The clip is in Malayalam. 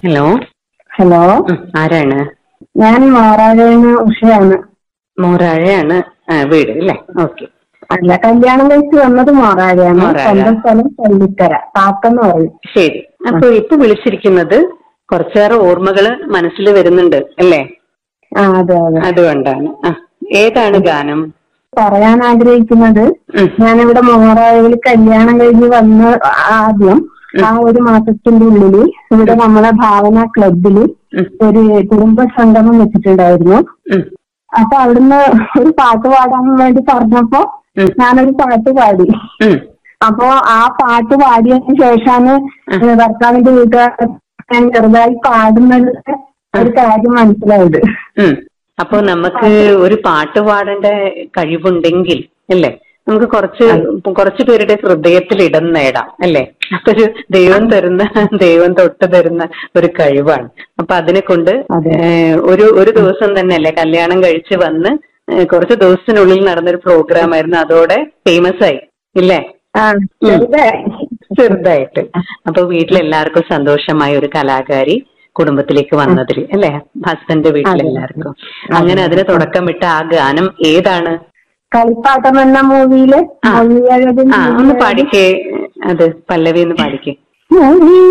ഹലോ ഹലോ ഉം, ആരാണ് ഞാൻ മാറാഴേന്ന് ഉഷയാണ് മോറാഴയാണ് ആ, വീട് അല്ലേ ഓക്കെ അല്ല കല്യാണം കഴിച്ച് വന്നത് മാറാഴയാണ് മാറാഴ. സ്വന്തം സ്ഥലം പള്ളിക്കര താത്തെന്ന് പറയും ശരി അപ്പൊ ഇപ്പൊ വിളിച്ചിരിക്കുന്നത് കുറച്ചേറെ ഓർമ്മകള് മനസ്സിൽ വരുന്നുണ്ട് അല്ലേ ആ അതെ അതെ അതുകൊണ്ടാണ് ആ ഏതാണ് ഗാനം പറയാൻ ആഗ്രഹിക്കുന്നത് ഉം, ഞാനിവിടെ മോറാഴയിൽ കല്യാണം കഴിഞ്ഞ് വന്ന ആദ്യം ആ ഒരു മാസത്തിന്റെ ഉള്ളില് ഇവിടെ നമ്മളെ ഭാവന ക്ലബില് ഉം, ഒരു കുടുംബ സംഗമം വെച്ചിട്ടുണ്ടായിരുന്നു ഉം, അപ്പൊ അവിടുന്ന് ഒരു പാട്ട് പാടാൻ വേണ്ടി പറഞ്ഞപ്പോ ഉം, ഞാനൊരു പാട്ട് പാടി ഉം. അപ്പോ ആ പാട്ട് പാടിയതിനു ശേഷമാണ് ഭർത്താവിന്റെ വീട്ടുകാർ ഞാൻ ചെറുതായി പാടുന്നത് ഒരു കാര്യം മനസ്സിലായത് ഉം. അപ്പൊ നമുക്ക് ഒരു പാട്ട് പാടേണ്ട കഴിവുണ്ടെങ്കിൽ അല്ലേ നമുക്ക് കുറച്ച് കുറച്ചു പേരുടെ ഹൃദയത്തിൽ ഇടം നേടാം അല്ലേ അതൊരു ദൈവം തരുന്ന ദൈവം തൊട്ട് തരുന്ന ഒരു കഴിവാണ് അപ്പൊ അതിനെ കൊണ്ട് അതെ. ഏഹ്, ഒരു ഒരു ദിവസം തന്നെ അല്ലേ കല്യാണം കഴിച്ച് വന്ന് ഏഹ്, കുറച്ച് ദിവസത്തിനുള്ളിൽ നടന്നൊരു പ്രോഗ്രാം ആയിരുന്നു അതോടെ ഫേമസ് ആയി ഇല്ലേ ആ ചെറുതായി ചെറുതായിട്ട് അപ്പൊ വീട്ടിലെല്ലാവർക്കും സന്തോഷമായ ഒരു കലാകാരി കുടുംബത്തിലേക്ക് വന്നതിൽ അല്ലേ ഹസ്ബൻഡ് വീട്ടിലെല്ലാവർക്കും അങ്ങനെ അതിന് തുടക്കമിട്ട ആ ഗാനം ഏതാണ് കളിപ്പാട്ടം എന്ന മൂവിയില് ആ. മൊഴിയഴകിൻ ആ ഒന്ന് പാടിക്കേ അത് പല്ലവി ഒന്ന് പാടിക്കേ മൊഴി